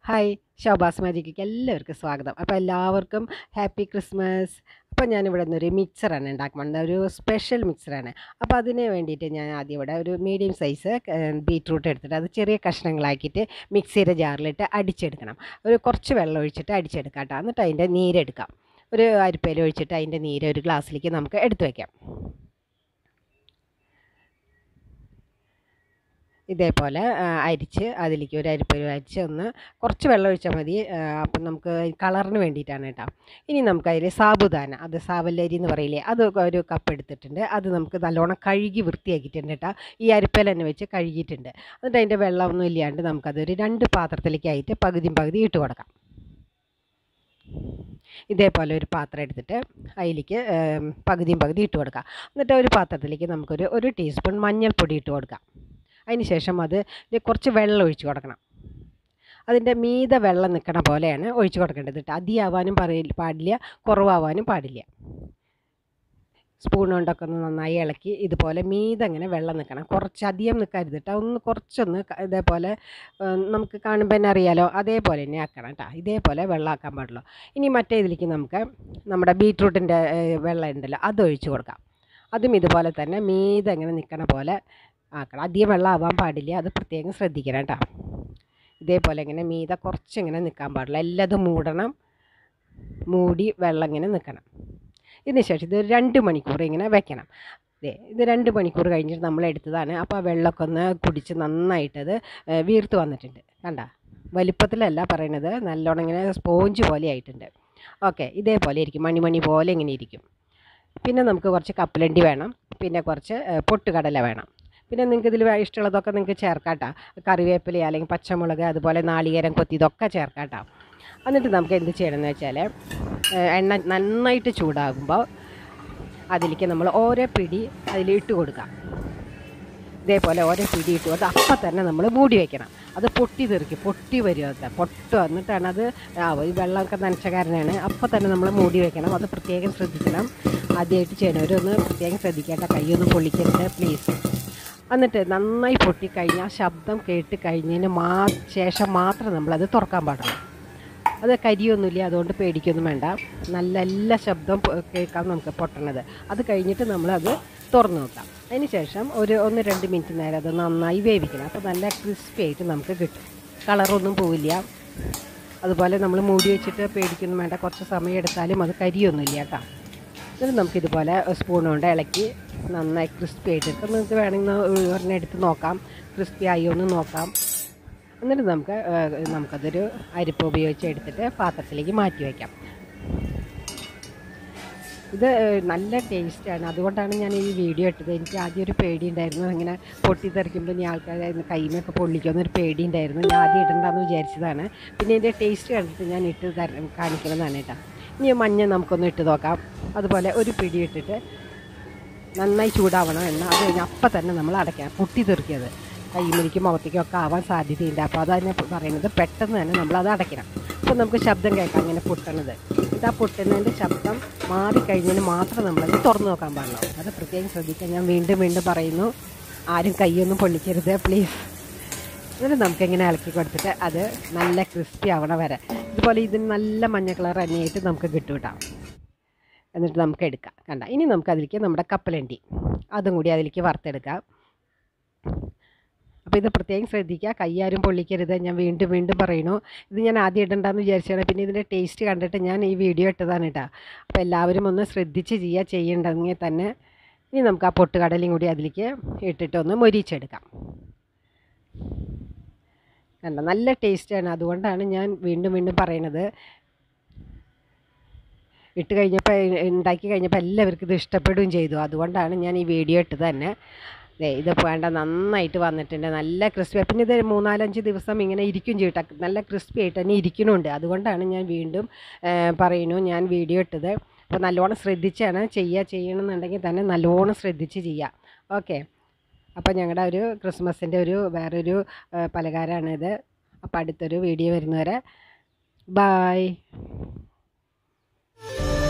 hi ശോഭാസ് മാജിക്കിലേക്ക് എല്ലാവർക്കും സ്വാഗതം അപ്പോൾ എല്ലാവർക്കും ഹാപ്പി ക്രിസ്മസ് അപ്പോൾ ഞാനിവിടെ നിന്നൊരു മിക്സറാണ് ഉണ്ടാക്കുന്നത് ഒരു സ്പെഷ്യൽ മിക്സറാണ് അപ്പോൾ അതിന് വേണ്ടിയിട്ട് ഞാൻ ആദ്യം ഇവിടെ ഒരു മീഡിയം സൈസ് ബീറ്റ്റൂട്ട് എടുത്തിട്ട് അത് ചെറിയ കഷ്ണങ്ങളാക്കിയിട്ട് മിക്സിയുടെ ജാറിലിട്ട് അടിച്ചെടുക്കണം ഒരു കുറച്ച് വെള്ളം ഒഴിച്ചിട്ട് അടിച്ചെടുക്കാം കേട്ടോ എന്നിട്ട് അതിൻ്റെ നീരെടുക്കാം ഒരു അരിപ്പയിൽ ഒഴിച്ചിട്ട് അതിൻ്റെ നീര് ഒരു ഗ്ലാസ്സിലേക്ക് നമുക്ക് എടുത്തു വയ്ക്കാം ഇതേപോലെ ആ, അരിച്ച് അതിലേക്ക് ഒരു അരിപ്പയിൽ അരിച്ച് ഒന്ന് കുറച്ച് വെള്ളം ഒഴിച്ചാൽ മതി ആ, അപ്പം നമുക്ക് കളറിന് വേണ്ടിയിട്ടാണ് കേട്ടോ ഇനി നമുക്ക് അതിൽ സാബുദാന അത് സാവല്ലരി എന്ന് പറയില്ലേ അത് ഒരു കപ്പ് എടുത്തിട്ടുണ്ട് അത് നമുക്ക് നല്ലോണം കഴുകി വൃത്തിയാക്കിയിട്ടുണ്ട് കേട്ടോ ഈ അരിപ്പയിൽ തന്നെ വെച്ച് കഴുകിയിട്ടുണ്ട് എന്നിട്ട് അതിൻ്റെ വെള്ളമൊന്നും ഇല്ലാണ്ട് നമുക്കതൊരു രണ്ട് പാത്രത്തിലേക്കായിട്ട് പകുതിയും പകുതി ഇട്ട് കൊടുക്കാം ഇതേപോലെ ഒരു പാത്രം എടുത്തിട്ട് അതിലേക്ക് ഏം, പകുതിയും പകുതി ഇട്ട് കൊടുക്കാം എന്നിട്ട് ഒരു പാത്രത്തിലേക്ക് നമുക്കൊരു ഒരു ടീസ്പൂൺ മഞ്ഞൾപ്പൊടി ഇട്ട് കൊടുക്കാം അതിന് ശേഷം അത് ഇതിൽ കുറച്ച് വെള്ളം ഒഴിച്ച് കൊടുക്കണം അതിൻ്റെ മീതെ വെള്ളം നിൽക്കണ പോലെയാണ് ഒഴിച്ച് കൊടുക്കേണ്ടത് കേട്ടോ അധിയാവാനും പറയില്ല പാടില്ല കുറവാവാനും പാടില്ല സ്പൂൺ കൊണ്ടൊക്കെ ഒന്ന് നന്നായി ഇളക്കി ഇതുപോലെ മീതെ അങ്ങനെ വെള്ളം നിൽക്കണം കുറച്ച് അധികം നിൽക്കരുത് കേട്ടോ ഒന്ന് കുറച്ചൊന്ന് ക- ഇതേപോലെ ഏഹ്, നമുക്ക് കാണുമ്പോൾ തന്നെ അറിയാലോ അതേപോലെ തന്നെ ആക്കണം കേട്ടോ ഇതേപോലെ വെള്ളം ആക്കാൻ പാടുള്ളൂ ഇനി മറ്റേ ഇതിലേക്ക് നമുക്ക് നമ്മുടെ ബീട്രൂട്ടിൻ്റെ വെള്ളം ഉണ്ടല്ലോ അത് ഒഴിച്ച് കൊടുക്കാം അതും ഇതുപോലെ തന്നെ മീതെ അങ്ങനെ നിൽക്കണ പോലെ ആക്കണം അധികം വെള്ളം ആവാൻ പാടില്ല അത് പ്രത്യേകം ശ്രദ്ധിക്കണം കേട്ടോ ഇതേപോലെ ഇങ്ങനെ മീതെ കുറച്ചിങ്ങനെ നിൽക്കാൻ പാടില്ല എല്ലാതും മൂടണം മൂടി വെള്ളം ഇങ്ങനെ നിൽക്കണം ഇതിന് ശേഷം ഇത് രണ്ട് മണിക്കൂർ ഇങ്ങനെ വെക്കണം ദേ ഇത് രണ്ട് മണിക്കൂർ കഴിഞ്ഞിട്ട് നമ്മൾ എടുത്തതാണ് അപ്പോൾ ആ വെള്ളമൊക്കെ ഒന്ന് കുടിച്ച് നന്നായിട്ടത് ഏ, വീർത്ത് വന്നിട്ടുണ്ട് കണ്ട വലിപ്പത്തിലല്ല പറയണത് നല്ലോണം ഇങ്ങനെ സ്പോഞ്ച് പോലെ ആയിട്ടുണ്ട് ഓക്കെ ഇതേപോലെ ഇരിക്കും മണിമണി പോലെ ഇങ്ങനെ ഇരിക്കും പിന്നെ നമുക്ക് കുറച്ച് കപ്പലണ്ടി വേണം പിന്നെ കുറച്ച് ഏ, പൊട്ടുകടല വേണം പിന്നെ നിങ്ങൾക്ക് ഇതിൽ ഇഷ്ടമുള്ളതൊക്കെ നിങ്ങൾക്ക് ചേർക്കാം കേട്ടോ കറിവേപ്പില അല്ലെങ്കിൽ പച്ചമുളക് അതുപോലെ നാളികേരം കൊത്തി ഇതൊക്കെ ചേർക്കാം കേട്ടോ എന്നിട്ട് നമുക്ക് എന്ത് ചെയ്യണമെന്ന് വെച്ചാൽ എണ്ണ നന്നായിട്ട് ചൂടാകുമ്പോൾ അതിലേക്ക് നമ്മൾ ഓരോ പിടി അതിൽ ഇട്ട് കൊടുക്കാം ഇതേപോലെ ഓരോ പിടി ഇട്ട് കൊടുത്ത് അപ്പം തന്നെ നമ്മൾ മൂടി വെക്കണം അത് പൊട്ടി തെറിക്കും പൊട്ടി വരും അത് പൊട്ട് വന്നിട്ടാണ് അത് ആ, ഈ വെള്ളമൊക്കെ നനച്ച കാരനാണ് അപ്പം തന്നെ നമ്മൾ മൂടി വെക്കണം അത് പ്രത്യേകം ശ്രദ്ധിക്കണം ആദ്യമായിട്ട് ചെയ്യണവരൊന്ന് പ്രത്യേകം ശ്രദ്ധിക്കേണ്ട കൈയൊന്നും പൊള്ളിക്കരുത് പ്ലീസ് എന്നിട്ട് നന്നായി പൊട്ടിക്കഴിഞ്ഞാൽ ശബ്ദം കേട്ട് കഴിഞ്ഞതിന് മാ ശേഷം മാത്രം നമ്മളത് തുറക്കാൻ പാടുള്ളൂ അത് കരിയൊന്നുമില്ല അതുകൊണ്ട് പേടിക്കൊന്നും വേണ്ട നല്ല എല്ലാ ശബ്ദം പൊ- കേൾക്കാം നമുക്ക് പൊട്ടണത് അത് കഴിഞ്ഞിട്ട് നമ്മളത് തുറന്ന് നോക്കാം അതിന് ശേഷം ഒരു ഒന്ന് രണ്ട് മിനിറ്റ് നേരം അത് നന്നായി വേവിക്കണം അപ്പോൾ നല്ല ക്രിസ്പി ആയിട്ട് നമുക്ക് കിട്ടും കളറൊന്നും പോവില്ല അതുപോലെ നമ്മൾ മൂടി വെച്ചിട്ട് പേടിക്കൊന്നും വേണ്ട കുറച്ച് സമയം എടുത്താലും അത് കരിയൊന്നുമില്ല കേട്ടോ എന്നിട്ട് നമുക്കിതുപോലെ സ്പൂൺ കൊണ്ട് ഇളക്കി നന്നായി ക്രിസ്പി ആയിട്ട് എടുക്കാം നിങ്ങൾക്ക് വേണമെങ്കിൽ ഒരെണ്ണം എടുത്ത് നോക്കാം ക്രിസ്പി ആയോ എന്ന് നോക്കാം എന്നിട്ട് നമുക്ക് ആ, നമുക്കതൊരു അരിപ്പ ഉപയോഗിച്ച് എടുത്തിട്ട് പാത്രത്തിലേക്ക് മാറ്റി വയ്ക്കാം ഇത് നല്ല ടേസ്റ്റാണ് അതുകൊണ്ടാണ് ഞാൻ ഈ വീഡിയോ ഇട്ടത് എനിക്ക് ആദ്യം ഒരു പേടി ഉണ്ടായിരുന്നു ഇങ്ങനെ പൊട്ടിത്തെറിക്കുമ്പോൾ ഇനി ആൾക്കാർ കൈമൊക്കെ പൊള്ളിക്കുമെന്നൊരു പേടി ഉണ്ടായിരുന്നു ഞാൻ ആദ്യം ഇടണ്ടെന്ന് വിചാരിച്ചതാണ് പിന്നെ ഇതിൻ്റെ ടേസ്റ്റ് കണ്ടിട്ട് ഞാൻ ഇട്ട് തര കാണിക്കണമെന്നാണ് കേട്ടോ ഇനി മഞ്ഞ നമുക്കൊന്ന് ഇട്ട് നോക്കാം അതുപോലെ ഒരു പിടി ഇട്ടിട്ട് നന്നായി ചൂടാവണം എണ്ണ അത് കഴിഞ്ഞ് അപ്പം തന്നെ നമ്മൾ അടയ്ക്കണം പൊട്ടിത്തെറിക്കത് കൈമലിക്കും മുഖത്തേക്കും ഒക്കെ ആവാൻ സാധ്യതയുണ്ട് അപ്പോൾ അതതിനെ പറയുന്നത് പെട്ടെന്ന് തന്നെ നമ്മളത് അടയ്ക്കണം അപ്പോൾ നമുക്ക് ശബ്ദം കേൾക്കാം അങ്ങനെ പൊട്ടണത് ഇത് ആ പൊട്ടുന്നതിൻ്റെ ശബ്ദം മാറിക്കഴിഞ്ഞതിന് മാത്രം നമ്മളത് തുറന്നു നോക്കാൻ പാടുള്ളൂ അത് പ്രത്യേകം ശ്രദ്ധിക്കാൻ ഞാൻ വീണ്ടും വീണ്ടും പറയുന്നു ആരും കൈയൊന്നും പൊള്ളിക്കരുത് പ്ലീസ് എന്നിട്ട് നമുക്കിങ്ങനെ ഇളക്കി കൊടുത്തിട്ട് അത് നല്ല ക്രിസ്പി ആവണ വരെ ഇതുപോലെ ഇതിന് നല്ല മഞ്ഞ കളർ തന്നെയായിട്ട് നമുക്ക് കിട്ടും കേട്ടോ എന്നിട്ട് നമുക്ക് എടുക്കാം കണ്ട ഇനി നമുക്ക് അതിലേക്ക് നമ്മുടെ കപ്പലണ്ടി അതും കൂടി അതിലേക്ക് വറുത്തെടുക്കാം അപ്പോൾ ഇത് പ്രത്യേകം ശ്രദ്ധിക്കുക കൈയാരും പൊള്ളിക്കരുത് ഞാൻ വീണ്ടും വീണ്ടും പറയണു ഇത് ഞാൻ ആദ്യം ഇടണ്ടെന്ന് വിചാരിച്ചാണ് പിന്നെ ഇതിൻ്റെ ടേസ്റ്റ് കണ്ടിട്ട് ഞാൻ ഈ വീഡിയോ ഇട്ടതാണ് കേട്ടോ അപ്പോൾ എല്ലാവരും ഒന്ന് ശ്രദ്ധിച്ച് ചെയ്യുക ചെയ്യണ്ടെങ്കിൽ തന്നെ ഇനി നമുക്ക് ആ പൊട്ടുകടലയും കൂടി അതിലേക്ക് ഇട്ടിട്ട് ഒന്ന് മൊരിച്ചെടുക്കാം കണ്ട നല്ല ടേസ്റ്റാണ് അതുകൊണ്ടാണ് ഞാൻ വീണ്ടും വീണ്ടും പറയണത് ഇട്ട് കഴിഞ്ഞപ്പോൾ ഉണ്ടാക്കി കഴിഞ്ഞപ്പോൾ എല്ലാവർക്കും ഇത് ഇഷ്ടപ്പെടുകയും ചെയ്തു അതുകൊണ്ടാണ് ഞാൻ ഈ വീഡിയോ ഇട്ടത് തന്നെ ദേ ഇത് വേണ്ട നന്നായിട്ട് വന്നിട്ടുണ്ട് നല്ല ക്രിസ്പി പിന്നെ ഇത് മൂന്നാലഞ്ച് ദിവസം ഇങ്ങനെ ഇരിക്കും ചെയ്യട്ടെ നല്ല ക്രിസ്പി ആയിട്ട് തന്നെ ഇരിക്കണുണ്ട് അതുകൊണ്ടാണ് ഞാൻ വീണ്ടും ആ, പറയുന്നു ഞാൻ വീഡിയോ ഇട്ടത് അപ്പോൾ നല്ലോണം ശ്രദ്ധിച്ചാണ് ചെയ്യുക ചെയ്യണമെന്നുണ്ടെങ്കിൽ തന്നെ നല്ലോണം ശ്രദ്ധിച്ച് ചെയ്യുക ഓക്കെ അപ്പോൾ ഞങ്ങളുടെ ഒരു ക്രിസ്മസിൻ്റെ ഒരു വേറൊരു ആ, പലഹാരമാണിത് അപ്പോൾ അടുത്തൊരു വീഡിയോ വരുന്നവരെ ബായ്